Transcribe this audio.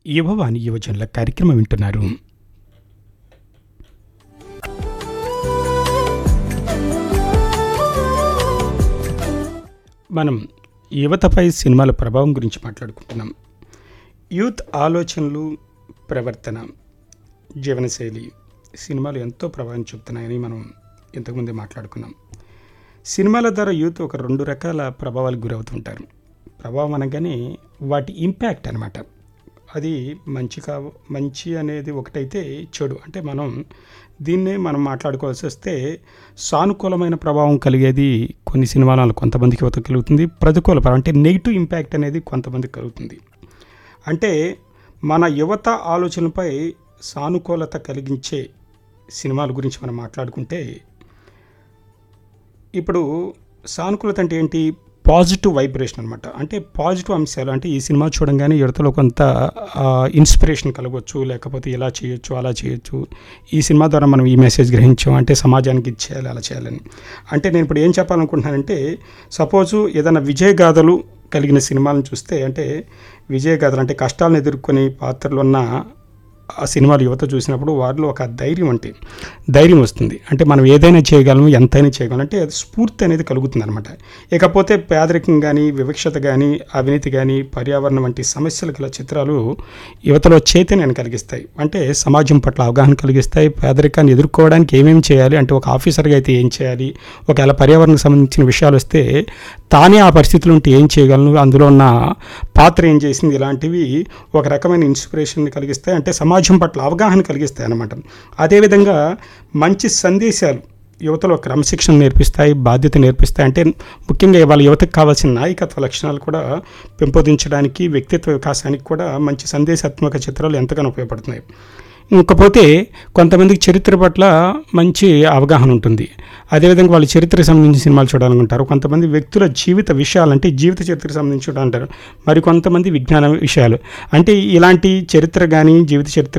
యువవాణి యువజనుల కార్యక్రమం వింటున్నారు మనం యువతపై సినిమాల ప్రభావం గురించి మాట్లాడుకుంటున్నాం యూత్ ఆలోచనలు ప్రవర్తన జీవనశైలి సినిమాలు ఎంతో ప్రభావం చూపుతున్నాయని మనం ఇంతకుముందే మాట్లాడుకున్నాం సినిమాల ద్వారా యూత్ ఒక రెండు రకాల ప్రభావాలకు గురవుతుంటారు ప్రభావం అనగానే వాటి ఇంపాక్ట్ అనమాట అది మంచి కా మంచి అనేది ఒకటైతే చెడు అంటే మనం దీన్నే మనం మాట్లాడుకోవాల్సి వస్తే సానుకూలమైన ప్రభావం కలిగేది కొన్ని సినిమాలలో కొంతమందికి యువత కలుగుతుంది ప్రతికూల ప్రభావం అంటే నెగిటివ్ ఇంపాక్ట్ అనేది కొంతమందికి కలుగుతుంది అంటే మన యువత ఆలోచనపై సానుకూలత కలిగించే సినిమాల గురించి మనం మాట్లాడుకుంటే ఇప్పుడు సానుకూలత అంటే ఏంటి పాజిటివ్ వైబ్రేషన్ అనమాట అంటే పాజిటివ్ అంశాలు అంటే ఈ సినిమా చూడంగానే యువతలో కొంత ఇన్స్పిరేషన్ కలగవచ్చు లేకపోతే ఇలా చేయొచ్చు అలా చేయొచ్చు ఈ సినిమా ద్వారా మనం ఈ మెసేజ్ గ్రహించాం అంటే సమాజానికి ఇది చేయాలి అలా చేయాలని అంటే నేను ఇప్పుడు ఏం చెప్పాలనుకుంటున్నానంటే సపోజు ఏదైనా విజయగాథలు కలిగిన సినిమాలను చూస్తే అంటే విజయగాథలు అంటే కష్టాలను ఎదుర్కొని పాత్రలు ఉన్న ఆ సినిమాలు యువత చూసినప్పుడు వారిలో ఒక ధైర్యం అంటే ధైర్యం వస్తుంది అంటే మనం ఏదైనా చేయగలము ఎంతైనా చేయగలం అంటే అది స్ఫూర్తి అనేది కలుగుతుంది అనమాట ఇకపోతే పేదరికం కానీ వివక్షత కానీ అవినీతి కానీ పర్యావరణం వంటి సమస్యలు గల చిత్రాలు యువతలో చైతన్యాన్ని కలిగిస్తాయి అంటే సమాజం పట్ల అవగాహన కలిగిస్తాయి పేదరికాన్ని ఎదుర్కోవడానికి ఏమేమి చేయాలి అంటే ఒక ఆఫీసర్గా అయితే ఏం చేయాలి ఒకవేళ పర్యావరణకు సంబంధించిన విషయాలు వస్తే తానే ఆ పరిస్థితులు ఉంటే ఏం చేయగలను అందులో ఉన్న పాత్ర ఏం చేసింది ఇలాంటివి ఒక రకమైన ఇన్స్పిరేషన్ కలిగిస్తాయి అంటే సమాజం పట్ల అవగాహన కలిగిస్తాయి అన్నమాట అదేవిధంగా మంచి సందేశాలు యువతలో క్రమశిక్షణ నేర్పిస్తాయి బాధ్యత నేర్పిస్తాయి అంటే ముఖ్యంగా వాళ్ళ యువతకు కావాల్సిన నాయకత్వ లక్షణాలు కూడా పెంపొందించడానికి వ్యక్తిత్వ వికాసానికి కూడా మంచి సందేశాత్మక చిత్రాలు ఎంతగానో ఉపయోగపడుతున్నాయి ఇంకపోతే కొంతమందికి చరిత్ర పట్ల మంచి అవగాహన ఉంటుంది అదేవిధంగా వాళ్ళ చరిత్రకు సంబంధించిన సినిమాలు చూడాలనుకుంటారు కొంతమంది వ్యక్తుల జీవిత విషయాలు అంటే జీవిత చరిత్రకు సంబంధించి చూడాలంటారు మరి కొంతమంది విజ్ఞాన విషయాలు అంటే ఇలాంటి చరిత్ర కానీ జీవిత చరిత్ర